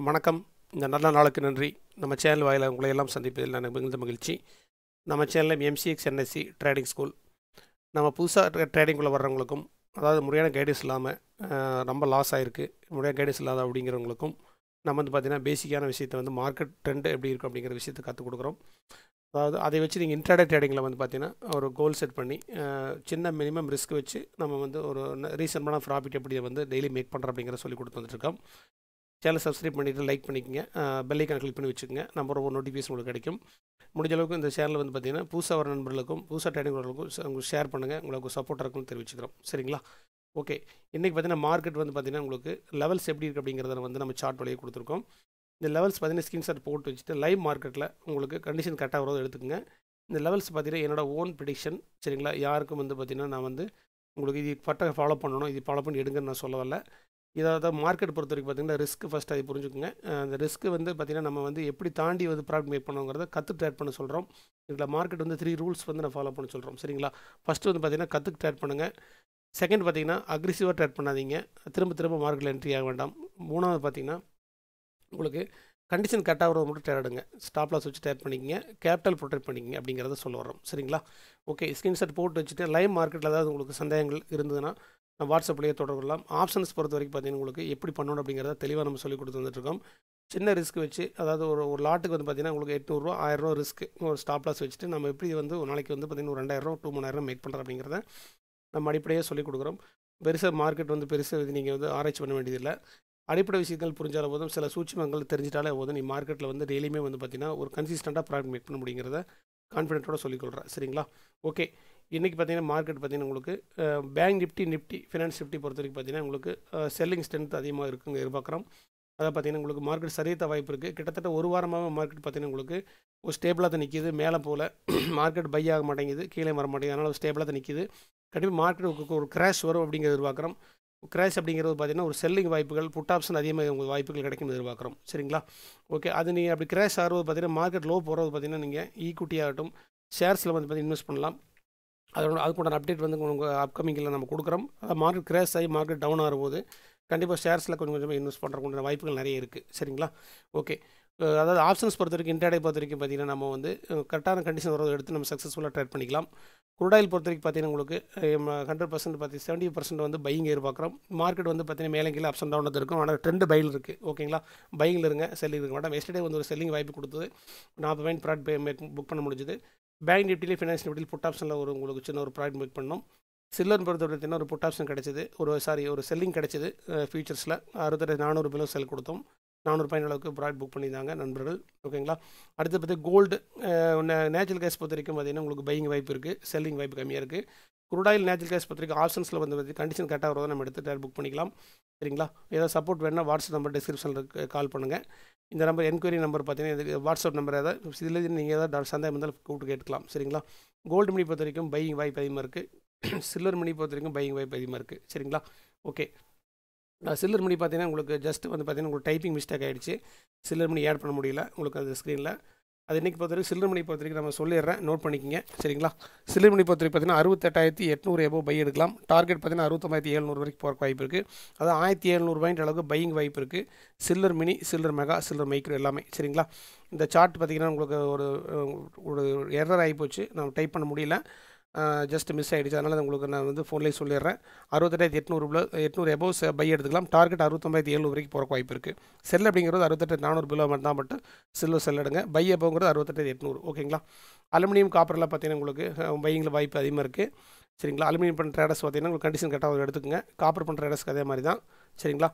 வணக்கம் இந்த நல்ல நாளுக்கு நன்றி நம்ம சேனல் வாயில உங்களை எல்லாம் சந்திப்பதில் எனக்கு மிகுந்த மகிழ்ச்சி நம்ம சேனலில் எம்சிஎக்ஸ் என்எஸ்சி ட்ரேடிங் ஸ்கூல் நம்ம புதுசாக ட்ரேடிங்குள்ளே வர்றவங்களுக்கும் அதாவது முறையான கைடன்ஸ் இல்லாமல் அஹ், ரொம்ப லாஸ் ஆகிருக்கு முறையான கைடன்ஸ் இல்லாத அப்படிங்கிறவங்களுக்கும் நம்ம வந்து பார்த்திங்கன்னா பேசிக்கான விஷயத்தை வந்து மார்க்கெட் ட்ரெண்ட் எப்படி இருக்கும் அப்படிங்கிற விஷயத்தை கற்றுக் கொடுக்குறோம் அதாவது அதை வச்சு நீங்கள் இன்ட்ராடே ட்ரேடிங்கில் வந்து பார்த்தீங்கன்னா ஒரு கோல் செட் பண்ணி அஹ், சின்ன மினிமம் ரிஸ்க் வச்சு நம்ம வந்து ஒரு ரீசன்பான ப்ராஃபிட் எப்படி வந்து டெய்லி மேக் பண்ணுறோம் அப்படிங்கிற சொல்லி கொடுத்து வந்துட்டுருக்கோம் சேனல் சப்ஸ்கிரைப் பண்ணிவிட்டு லைக் பண்ணிக்கங்க பெல் ஐக்கான் கிளிக் பண்ணி வச்சுக்கோங்க நம்பர் ஒரு நோட்டிஃபிகேஷன் உங்களுக்கு கிடைக்கும் முடிஞ்ச அளவுக்கு இந்த சேனல் வந்து பார்த்தீங்கன்னா புதுசாக வர நண்பர்களுக்கும் புதுசாக ட்ரேடிங் வரவங்களுக்கும் ச- உங்களுக்கு ஷேர் பண்ணுங்கள் உங்களுக்கு சப்போர்ட் இருக்கும்னு தெரிவிச்சுக்கிறோம் சரிங்களா ஓகே இன்றைக்கி பார்த்தீங்கன்னா மார்க்கெட் வந்து பார்த்தீங்கன்னா உங்களுக்கு லெவல்ஸ் எப்படி இருக்குது அப்படிங்கிறத வந்து நம்ம சார்ட் வழியாக கொடுத்துருக்கோம் இந்த லெவல்ஸ் பார்த்தீங்கன்னா ஸ்க்ரீன்ஷாட் போட்டு வச்சுட்டு லைவ் மார்க்கெட்டில் உங்களுக்கு கண்டிஷன் கரெக்டாக வரதை எடுத்துக்கோங்க இந்த லெவல்ஸ் பார்த்தீங்கன்னா என்னோட ஓன் ப்ரிடிக்ஷன் சரிங்களா யாருக்கும் வந்து பார்த்தீங்கன்னா நான் வந்து உங்களுக்கு இது பட்ட ஃபாலோ பண்ணணும் இது ஃபாலோ பண்ணி எடுங்கன்னு நான் சொல்ல வரல இதாவது மார்க்கெட் பொறுத்த வரைக்கும் பார்த்தீங்கன்னா ரிஸ்க் ஃபஸ்ட் அதை புரிஞ்சுக்குங்க அஹ் அந்த ரிஸ்க் வந்து பார்த்தீங்கன்னா நம்ம வந்து எப்படி தாண்டி வந்து ப்ராடக்ட் மேக் பண்ணுங்கிறத கற்று ட்ரேட் பண்ண சொல்கிறோம் இதில் மார்க்கெட் வந்து த்ரீ ரூல்ஸ் வந்து நான் ஃபாலோ பண்ண சொல்கிறோம் சரிங்களா ஃபஸ்ட்டு வந்து பார்த்தீங்கன்னா கற்றுக்கு ட்ரேட் பண்ணுங்கள் செகண்ட் பார்த்தீங்கன்னா அக்ரிசிவாக ட்ரேட் பண்ணாதீங்க திரும்ப திரும்ப மார்க்கெட்டில் என்ட்ரி ஆக வேண்டாம் மூணாவது பார்த்தீங்கன்னா உங்களுக்கு கண்டிஷன் கரெக்டாக வரது மட்டும் ட்ரேடுங்க ஸ்டாப் லாஸ் வச்சு ட்ரேட் பண்ணிக்கங்க கேபிட்டல் ப்ரொடெக்ட் பண்ணிக்கங்க அப்படிங்கிறத சொல்ல வரோம் சரிங்களா ஓகே ஸ்க்ரீன்ஷாட் போட்டு வச்சுட்டு லைவ் மார்க்கெட்டில் ஏதாவது உங்களுக்கு சந்தேகங்கள் இருந்ததுன்னா நான் வாட்ஸ்அப்லேயே தொடர்பு கொள்ளலாம் ஆப்ஷன்ஸ் பொறுத்த வரைக்கும் பார்த்தீங்கன்னா உங்களுக்கு எப்படி பண்ணணும் அப்படிங்கிறத தெளிவாக நம்ம சொல்லி கொடுத்து வந்துட்டுருக்கோம் சின்ன ரிஸ்க் வச்சு அதாவது ஒரு ஒரு லாட்டுக்கு வந்து பார்த்தீங்கன்னா உங்களுக்கு எட்நூறுரூவா ஆயிரரூவா ரிஸ்க் ஒரு ஸ்டாப் லாஸ் வச்சுட்டு நம்ம எப்படி வந்து ஒரு நாளைக்கு வந்து பார்த்தீங்கன்னா ஒரு ரெண்டாயிரம் டூ மூணாயிரம் மேக் பண்ணுறோம் அப்படிங்கிறத நம்ம அடிப்படையாக சொல்லிக் கொடுக்குறோம் பெருசாக மார்க்கெட் வந்து பெருசாக இது நீங்கள் வந்து ஆராய்ச்சி பண்ண வேண்டியதில்லை அடிப்படை விஷயங்கள் புரிஞ்சால போதும் சில சூட்சமங்கள் தெரிஞ்சிட்டாலே போதும் நீ மார்க்கெட்டில் வந்து டெய்லியுமே வந்து பார்த்தீங்கன்னா ஒரு கன்சிஸ்டண்ட்டாக ப்ராடக்ட் மேக் பண்ண முடியுங்கிறத கான்ஃபிடென்ட்டோட சொல்லிக்கொள்கிறேன் சரிங்களா ஓகே இன்றைக்கி பார்த்தீங்கன்னா மார்க்கெட் பார்த்தீங்கன்னா உங்களுக்கு பேங்க் நிஃப்டி நிஃப்டி ஃபினான்ஸ் நிஃப்டி பொறுத்த வரைக்கும் பார்த்தீங்கன்னா உங்களுக்கு செல்லிங் ஸ்ட்ரென்த் அதிகமாக இருக்குங்க எதிர்பார்க்குறோம் அதை பார்த்தீங்கன்னா உங்களுக்கு மார்க்கெட் சரியத்த வாய்ப்பு இருக்குது கிட்டத்தட்ட ஒரு வாரமாக மார்க்கெட் பார்த்தீங்கன்னா உங்களுக்கு ஒரு ஸ்டேபிளாக தான் நிற்கிது மேலே போல் மார்க்கெட் பை ஆக மாட்டேங்குது கீழே வர மாட்டேங்குது அதனால் ஸ்டேபிளாக தான் நிற்கிது கண்டிப்பாக மார்க்கெட் ஒரு கிராஷ் வரும் அப்படிங்கிறது எதிர்பார்க்குறோம் கிராஷ் அப்படிங்கிறது பார்த்தீங்கன்னா ஒரு செல்லிங் வாய்ப்புகள் புட் ஆப்ஷன் அதிகமாக உங்களுக்கு வாய்ப்புகள் கிடைக்கும் எதிர்பார்க்குறோம் சரிங்களா ஓகே அது நீங்கள் அப்படி கிராஷ் ஆகிறது பார்த்தீங்கன்னா மார்க்கெட் லோ போகிறது பார்த்தீங்கன்னா நீங்கள் ஈக்குட்டி ஆகட்டும் ஷேர்ஸில் வந்து பார்த்தீங்கன்னா இன்வெஸ்ட் பண்ணலாம் அதோட அதுக்குண்டான அப்டேட் வந்து உங்களுக்கு அப்கமிங்கில் நம்ம கொடுக்குறோம் அது மார்க்கெட் கிராஷ் ஆகி மார்க்கெட் டவுன் ஆகும்போது கண்டிப்பாக ஷேர்ஸில் கொஞ்சம் கொஞ்சமாக இன்வெஸ்ட் பண்ணுறதுக்குண்டான வாய்ப்புகள் நிறைய இருக்குது சரிங்களா ஓகே அஹ் அதாவது ஆப்ஷன்ஸ் பொறுத்த வரைக்கும் இன்டர்டே பொறுத்த வரைக்கும் பார்த்தீங்கன்னா நம்ம வந்து கரெக்டான கண்டிஷன் வரதை எடுத்து நம்ம சக்ஸஸ்ஃபுல்லாக ட்ரேட் பண்ணிக்கலாம் குரூடாயில் பொறுத்த வரைக்கும் பார்த்தீங்கன்னா உங்களுக்கு ஹண்ட்ரட் பர்சன்ட் பார்த்தி செவன்ட்டி பர்சன்ட் வந்து பையிங் எதிர்பார்க்குறோம் மார்க்கெட் வந்து பார்த்தீங்கன்னா மேலே கீழே அப்ஸ் அண்ட் டவுன் இருக்கும் ஆனால் ட்ரெண்ட் பையில் இருக்குது ஓகேங்களா பையில் இருங்க செல்லிங் இருக்க மாட்டோம் எஸ்டர்டே வந்து ஒரு செல்லிங் வாய்ப்பு கொடுத்தது நாற்பது பாயிண்ட் ப்ராடக்ட் மேக் புக் பண்ண முடிஞ்சுது பேங்க் நிஃப்டிலே ஃபினான்ஸ் நிஃப்டியில் புட் ஆப்ஷனில் ஒரு உங்களுக்கு சின்ன ஒரு ப்ராடக்ட் மேக் பண்ணோம் சில்லர் பொறுத்த வரைக்கும் ஒரு புட் ஆப்ஷன் கிடச்சிது ஒரு சாரி ஒரு செல்லிங் கிடச்சிது ஃபியூச்சர்ஸில் அறுபத்தெட்டு நானூறு பிலோ செல் கொடுத்தோம் நானூறு பாயிண்ட் அளவுக்கு ப்ராடக்ட் புக் பண்ணியிருந்தாங்க நண்பர்கள் ஓகேங்களா அடுத்து பார்த்து கோல்டு நேச்சுரல் கேஸ் பொறுத்த வரைக்கும் பார்த்தீங்கன்னா உங்களுக்கு பையிங் வாய்ப்பு இருக்குது செல்லிங் வாய்ப்பு கம்மியாக இருக்குது குருடாயில் நேச்சுரல் கேஸ் பொறுத்த வரைக்கும் ஆப்ஷன்ஸில் வந்து பார்த்து கண்டிஷன் கரெக்டாக வரதை நம்ம எடுத்து புக் பண்ணிக்கலாம் சரிங்களா ஏதாவது சப்போர்ட் வேணுன்னா வாட்ஸ்அப் நம்பர் டிஸ்கிரிப்ஷனில் கால் பண்ணுங்கள் இந்த நம்பர் என்கொயரி நம்பர் பார்த்தீங்கன்னா இதுக்கு வாட்ஸ்அப் நம்பர் ஏதாவது இதில் நீங்கள் ஏதாவது சந்தேகம் இருந்தாலும் கூப்பிட்டு கேட்டுக்கலாம் சரிங்களா கோல்டு மணி பொறுத்த வரைக்கும் பையிங் வாய்ப்பு அதிகமாக இருக்குது சில்லர் மணி பொறுத்த வரைக்கும் பையிங் வாய்ப்பு அதிகமாக இருக்குது சரிங்களா ஓகே சில்லர் மணி பார்த்தீங்கன்னா உங்களுக்கு ஜஸ்ட் வந்து பார்த்தீங்கன்னா உங்களுக்கு டைப்பிங் மிஸ்டேக் ஆகிடுச்சு சில்லர் மணி ஆட் பண்ண முடியல உங்களுக்கு அது ஸ்க்ரீனில் அது இன்றைக்கி பொறுத்த வரைக்கும் சில்லர் மணி பொறுத்த வரைக்கும் நம்ம சொல்லிடுறேன் நோட் பண்ணிக்கங்க சரிங்களா சில்லர் மணி பொறுத்த வரைக்கும் பார்த்தீங்கன்னா அறுபத்தெட்டாயிரத்தி எட்நூறு எபோ பை எடுக்கலாம் டார்கெட் பார்த்தீங்கன்னா அறுபத்தொம்பதாயிரத்தி எழுநூறு வரைக்கும் போகிற வாய்ப்பு இருக்குது அது ஆயிரத்தி எழுநூறு பாயிண்ட் அளவுக்கு பையிங் வாய்ப்பு இருக்குது சில்லர் மினி சில்லர் மெகா சில்லர் மைக்ரோ எல்லாமே சரிங்களா இந்த சார்ட் பார்த்தீங்கன்னா உங்களுக்கு ஒரு ஒரு எரர் ஆகி போச்சு நம்ம டைப் பண்ண முடியல ஜஸ்ட் மிஸ் ஆகிடுச்சு அதனால் உங்களுக்கு நான் வந்து ஃபோன்லேயே சொல்லிடுறேன் அறுபத்தெட்டாயிரத்தி எட்நூறு எட்நூறு எபோஸ் பை எடுத்துக்கலாம் டார்கெட் அறுபத்தொம்பதாயிரத்தி ஏழு வரைக்கும் போகிற வாய்ப்பு இருக்குது செல் அப்படிங்கிறது அறுபத்தெட்டு நானூறு பிலோ மட்டும் தான் மட்டும் சில்வர் செல் எடுங்க பை எப்போங்கிறது அறுபத்தெட்டு எட்நூறு ஓகேங்களா அலுமினியம் காப்பரில் பார்த்தீங்கன்னா உங்களுக்கு பையிங்கில் வாய்ப்பு அதிகமாக இருக்குது சரிங்களா அலுமினியம் பண்ணுற ட்ரேடர்ஸ் பார்த்தீங்கன்னா உங்களுக்கு கண்டிஷன் கரெக்டாக எடுத்துக்கோங்க காப்பர் பண்ணுற ட்ரேடர்ஸ்க்கு அதே மாதிரி தான் சரிங்களா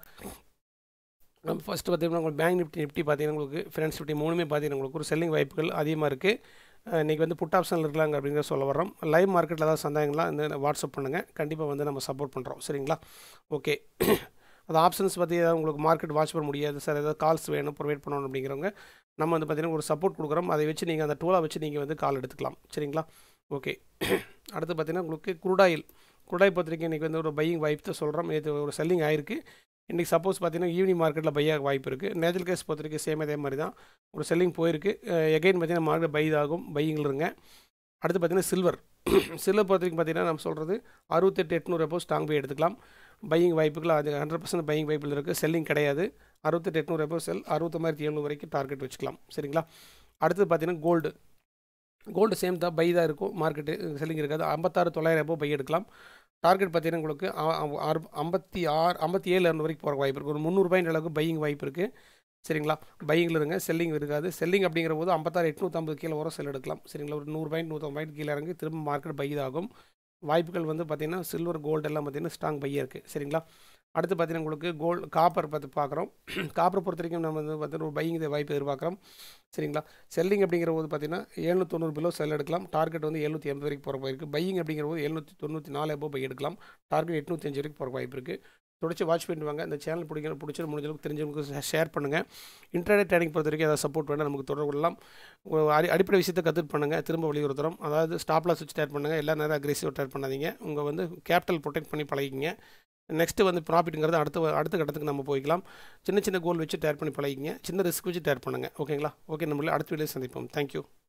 நம்ம ஃபஸ்ட்டு பார்த்தீங்கன்னா உங்களுக்கு பேங்க் நிஃப்டி நிஃப்டி பார்த்தீங்கன்னா உங்களுக்கு ஃபினான்ஸ் நிஃப்டி மூணுமே பார்த்தீங்கன்னா உங்களுக்கு ஒரு செல்லிங் வாய்ப்புகள் அதிகமாக இருக்குது இன்றைக்கி வந்து புட் ஆப்ஷனில் இருக்கலாங்க அப்படிங்கிற சொல்ல வரோம் லைவ் மார்க்கெட்டில் ஏதாவது சந்தேகங்களாம் இந்த வாட்ஸ்அப் பண்ணுங்கள் கண்டிப்பாக வந்து நம்ம சப்போர்ட் பண்ணுறோம் சரிங்களா ஓகே அது ஆப்ஷன்ஸ் பற்றி ஏதாவது உங்களுக்கு மார்க்கெட் வாட்ச் பண்ண முடியாது சார் ஏதாவது கால்ஸ் வேணும் ப்ரொவைட் பண்ணணும் அப்படிங்கிறவங்க நம்ம வந்து பார்த்திங்கன்னா ஒரு சப்போர்ட் கொடுக்குறோம் அதை வச்சு நீங்கள் அந்த டூலாக வச்சு நீங்கள் வந்து கால் எடுத்துக்கலாம் சரிங்களா ஓகே அடுத்து பார்த்திங்கன்னா உங்களுக்கு குருடாயில் குருடாய் பொறுத்த வரைக்கும் இன்றைக்கி வந்து ஒரு பையிங் வாய்ப்பு சொல்கிறோம் இது ஒரு செல்லிங் ஆயிருக்கு இன்றைக்கி சப்போஸ் பார்த்தீங்கன்னா ஈவினிங் மார்க்கெட்டில் பையாக வாய்ப்பு இருக்குது நேச்சுரல் கேஸ் பொறுத்த வரைக்கும் சேம் அதே மாதிரி தான் ஒரு செல்லிங் போயிருக்கு எகைன் பார்த்தீங்கன்னா மார்க்கெட் பை ஆகும் பையிங்கில் இருங்க அடுத்து பார்த்தீங்கன்னா சில்வர் சில்வர் பொறுத்த வரைக்கும் பார்த்தீங்கன்னா நம்ம சொல்கிறது அறுபத்தெட்டு எட்நூறு எப்போ ஸ்ட்ராங் பை எடுத்துக்கலாம் பையிங் வாய்ப்புகள் அது ஹண்ட்ரட் பர்சன்ட் பையிங் வாய்ப்புகள் இருக்குது செல்லிங் கிடையாது அறுபத்தெட்டு எட்நூறு எபோ செல் அறுபத்தொம்பதாயிரத்தி எழுநூறு வரைக்கும் டார்கெட் வச்சுக்கலாம் சரிங்களா அடுத்தது பார்த்தீங்கன்னா கோல்டு கோல்டு சேம் தான் பை தான் இருக்கும் மார்க்கெட்டு செல்லிங் இருக்காது ஐம்பத்தாறு தொள்ளாயிரம் எபோ பை எடுக்கலாம் டார்கெட் பார்த்தீங்கன்னா உங்களுக்கு அ- அ- அறு- ஐம்பத்தி ஆறு ஐம்பத்தி ஏழு இரநூறு வரைக்கும் போகிற வாய்ப்பு இருக்குது ஒரு முந்நூறுபாயின் அளவுக்கு பையிங் வாய்ப்பு இருக்குது சரிங்களா பையிங்கில் இருங்க செல்லிங் இருக்காது செல்லிங் அப்படிங்கிற போது ஐம்பத்தாறு எட்நூற்றம்பது கீழே வரும் செல் எடுக்கலாம் சரிங்களா ஒரு நூறு பாயிண்ட் நூற்றம்பது பாயிண்ட் கீழே இறங்கி திரும்ப மார்க்கெட் பை ஆகும் வாய்ப்புகள் வந்து பார்த்திங்கன்னா சில்வர் கோல்டு எல்லாம் பார்த்திங்கன்னா ஸ்ட்ராங் பையாக இருக்குது சரிங்களா அடுத்து பார்த்தீங்கன்னா உங்களுக்கு கோல்டு காப்பர் பார்த்து பார்க்குறோம் காப்பரை பொறுத்த வரைக்கும் நம்ம வந்து பார்த்தீங்கன்னா ஒரு பையிங் வாய்ப்பு எதிர்பார்க்குறோம் சரிங்களா செல்லிங் அப்படிங்கிற போது பார்த்தீங்கன்னா எழுநூத்தொண்ணூறு பிலோ செல் எடுக்கலாம் டார்கெட் வந்து எழுநூற்றி எண்பது வரைக்கும் போகிற வாய்ப்பு இருக்குது பையிங் அப்படிங்கிற போது எழுநூற்றி தொண்ணூற்றி நாலு எபோ பை எடுக்கலாம் டார்கெட் எட்நூற்றி அஞ்சு வரைக்கும் போகிற வாய்ப்பு இருக்குது தொடர்ச்சி வாட்ச் பண்ணிட்டு வாங்க இந்த சேனல் பிடிக்கிற பிடிச்சது முடிஞ்ச அளவுக்கு தெரிஞ்சவங்களுக்கு ஷேர் பண்ணுங்கள் இன்டர்நெட் ட்ரேடிங் பொறுத்த வரைக்கும் ஏதாவது சப்போர்ட் வேணால் நமக்கு தொடர்பு கொள்ளலாம் ஒரு அடி அடிப்படை விஷயத்தை கற்றுட்டு பண்ணுங்கள் திரும்ப வலியுறுத்துறோம் அதாவது ஸ்டாப் லாஸ் வச்சு ட்ரேட் பண்ணுங்கள் எல்லா நேரம் அக்ரெசிவ் ட்ரேட் பண்ணாதீங்க உங்கள் வந்து கேபிட்டல் ப்ரொடெக்ட் பண்ணி பழகிங்க நெக்ஸ்ட்டு வந்து ப்ராஃபிட்டுங்கிறது அடுத்த அடுத்த கட்டத்துக்கு நம்ம போய்க்கலாம் சின்ன சின்ன கோல் வச்சு டேர் பண்ணி பழகிங்க சின்ன ரிஸ்க் வச்சு டேர் பண்ணுங்கள் ஓகேங்களா ஓகே நம்மளே அடுத்த வீடியோ சந்திப்போம் தேங்க்யூ